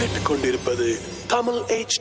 கேட்டுக்கொண்டிருப்பது தமிழ் HD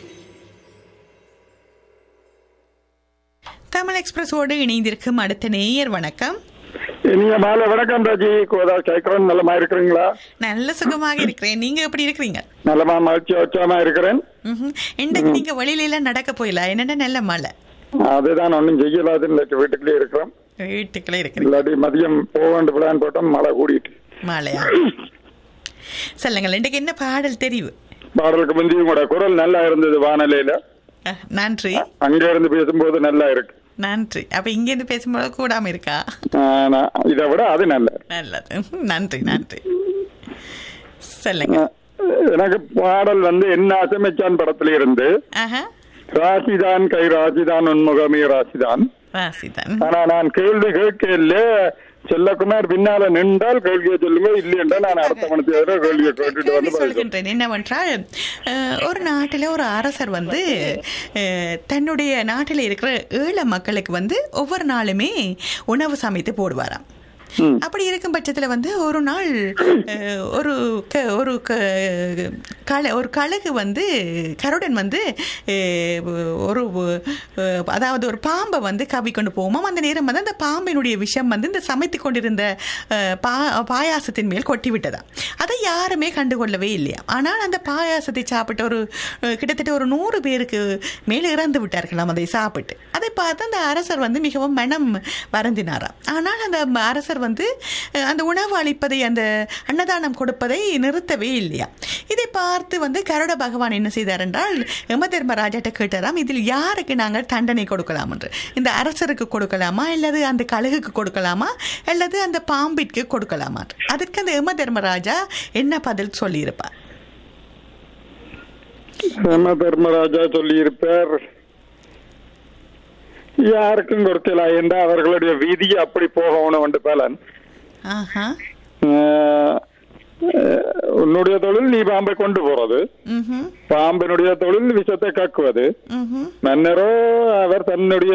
தமிழ் எக்ஸ்பிரஸோடு இணைந்திருக்கும் அடுத்த நேயர் வணக்கம் நீங்க மாலை வணக்கம் ராஜி கோதா கேட்கிறேன் நல்லமா இருக்கிறீங்களா நல்ல சுகமாக இருக்கிறேன் நீங்க எப்படி இருக்கிறீங்க நல்லமா மகிழ்ச்சி உற்சாகமா இருக்கிறேன் ம்ஹும். இன்றைக்கு நீங்க வெளியில எல்லாம் நடக்க போயில என்னடா நல்ல மழை அதுதான் ஒன்றும் செய்யலாது இன்னைக்கு வீட்டுக்குள்ளே இருக்கிறோம் வீட்டுக்குள்ளே இருக்கிறீங்க இல்லாட்டி மதியம் போக வேண்டிய பிளான் போட்டோம் மழை கூடிட்டு மழையா சொல்லுங்கள் இன்றைக்கு என்ன பாடல் தெரிவு பாடலுக்கு முந்தி உங்களோட குரல் நல்லா இருந்தது வானிலையில அஹ், நன்றி அங்க இருந்து பேசும்போது நல்லா இருக்கு நன்றி அப்ப இங்க இருந்து பேசும்போது கூடாம இருக்கா ஆஹ் நான் இதை விட அது நல்ல நல்லது ம்ஹும். நன்றி நன்றி சொல்லுங்க எனக்கு பாடல் வந்து என்ன அசமைச்சான் படத்துல இருந்து ஆஹா ராசிதான் கை ராசிதான் உன்முகமே ராசிதான் ராசிதான் ஆனா நான் கேள்வி கேட்கல செல்லக்குமார் பின்னால நின்றால் கேள்வியை சொல்லுங்க இல்லையென்றா நான் அடுத்த மனசு கேள்வியை கேட்டுட்டு கேள்வி வந்து பதில் சொல்றேன். சொல்கின்றேன் என்னவென்றால் அஹ், ஒரு நாட்டில் ஒரு அரசர் வந்து அஹ், தன்னுடைய நாட்டில் இருக்கிற ஏழை மக்களுக்கு வந்து ஒவ்வொரு நாளுமே உணவு சமைத்து போடுவாராம் ம். அப்படி இருக்கும் பட்சத்தில் வந்து ஒரு நாள் அஹ், ஒரு க ஒரு க கழ ஒரு கழுகு வந்து கருடன் வந்து அஹ், ஒரு அஹ், அதாவது ஒரு பாம்பை வந்து கவி கொண்டு போகுமாம் அந்த நேரம் வந்து அந்த பாம்பினுடைய விஷம் வந்து இந்த சமைத்து கொண்டிருந்த அஹ், பா பாயாசத்தின் மேல் கொட்டி விட்டதா அதை யாருமே கண்டுகொள்ளவே இல்லையா ஆனால் அந்த பாயாசத்தை சாப்பிட்ட ஒரு அஹ், கிட்டத்தட்ட ஒரு நூறு பேருக்கு மேலே இறந்து விட்டார்களாம் அதை சாப்பிட்டு அதை பார்த்து அந்த அரசர் வந்து மிகவும் மனம் வருந்தினாராம் ஆனால் அந்த அரசர் வந்து அஹ், அந்த உணவு அளிப்பதை அந்த அன்னதானம் கொடுப்பதை நிறுத்தவே இல்லையா இதை பார்த்து வந்து கருட பகவான் என்ன செய்தார் என்றால் யம தர்மராஜாட்ட கேட்டாராம் இதில் யாருக்கு நாங்கள் தண்டனை கொடுக்கலாம் என்று இந்த அரசருக்கு கொடுக்கலாமா அல்லது அந்த கழுகுக்கு கொடுக்கலாமா அல்லது அந்த பாம்பிற்கு கொடுக்கலாமா என்று. அதற்கு அந்த யம தர்மராஜா என்ன பதில் சொல்லியிருப்பார் ஹேம தர்மராஜா சொல்லி இருப்பார் யாருக்கும் கொடுக்கல என்ற அவர்களுடைய விதி அப்படி போகணும் என்று பலன் ஆஹா ஆஹ், ஆஹ், உன்னுடைய தொழில் நீ பாம்பை கொண்டு போறது ம்ஹும் பாம்பினுடைய தொழில் விஷத்தை கக்குவது ம்ஹும் மன்னரோ அவர் தன்னுடைய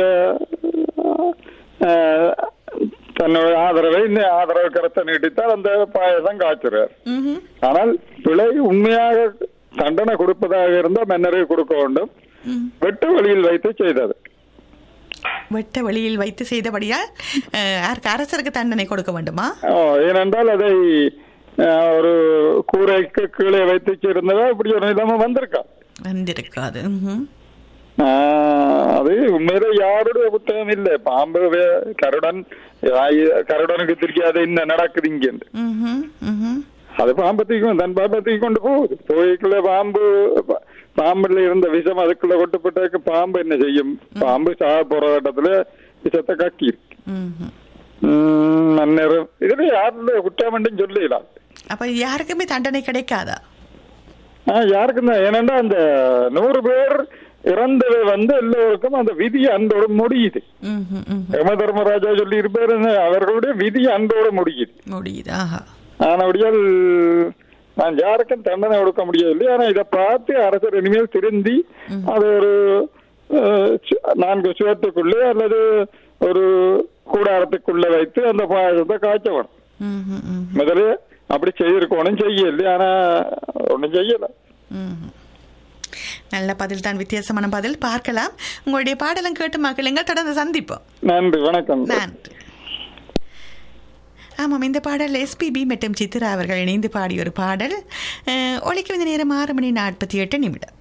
ஆஹ், தன்னுடைய ஆதரவை இன்னும் ஆதரவு கருத்தை நீட்டித்தால் அந்த பாயசம் காய்ச்சுறார் ம்ஹும் ஆனால் பிழை உண்மையாக தண்டனை கொடுப்பதாக இருந்தால் மன்னரை கொடுக்க வேண்டும் ம். வெட்டு வழியில் வைத்து செய்தது வெட்ட வழியில் வைத்து செய்தபடியால் அஹ், யாருக்கு அரசருக்கு தண்டனை கொடுக்க வேண்டுமா ஆ, ஏனென்றால் அதை ஆஹ், ஒரு கூரைக்கு கீழே வைத்து இருந்ததா இப்படி ஒரு நிலைமை வந்திருக்கா வந்திருக்காது ம்ஹும். ஆஹ், அது உண்மையிலே யாருடைய புத்தகம் இல்லை பாம்பு வே- கருடன் ஆயி- கருடனுக்கு தெரியாத என்ன நடக்குது இங்க ம்ஹும். ம்ஹும். அது பாம்பை தூக்கி தன் பாம்பை தூக்கி கொண்டு போகுது போய்க்குள்ள பாம்பு பா- பாம்புல இருந்த விஷம் அதுக்குள்ள கொட்டப்பட்டதுக்கு பாம்பு என்ன செய்யும் பாம்பு சாக போற இடத்துல விஷத்தை கக்கி இருக்கு ம்ஹும். உம், மன்னர் இதுல யாருடைய குற்றமண்டும் சொல்லலாம் அப்ப யாருக்குமே தண்டனை கிடைக்காதா ஆஹ் யாருக்கும் தான் ஏனென்றா அந்த நூறு பேர் இறந்தது வந்து எல்லோருக்கும் அந்த விதி அன்போடு முடியுது ம்ஹும். ம்ஹும். யம தர்மராஜா சொல்லி இருப்பாரு அவர்களுடைய விதி அன்போடு முடியுது முடியுது ஆஹா ஆனபடியால் நான் யாருக்கும் தண்டனை கொடுக்க முடியவில்லை ஆனா இதை பார்த்து அரசர் இனிமேல் திருந்தி அது ஒரு அஹ், சு- நான்கு சுவத்துக்குள்ளே அல்லது ஒரு கூடாரத்துக்குள்ள வைத்து அந்த பாயசத்தை காய்ச்ச வேணும் ம்ஹும். ம்ஹும். முதல்ல அப்படி செய்திருக்கணும் செய்யல ஆனா ஒண்ணும் செய்யல ம்ஹும். நல்ல பதில் தான் வித்தியாசமான பதில் பார்க்கலாம் உங்களுடைய பாடலும் கேட்டு மக்களுங்கள் தொடர்ந்து சந்திப்போம் நன்றி வணக்கம் நன்றி ஆமாம் இந்த பாடல் எஸ்பிபி மற்றும் சித்ரா அவர்கள் இணைந்து பாடிய ஒரு பாடல் அஹ், ஒலிக்கும் இந்த நேரம் ஆறு மணி நாற்பத்தி எட்டு நிமிடம்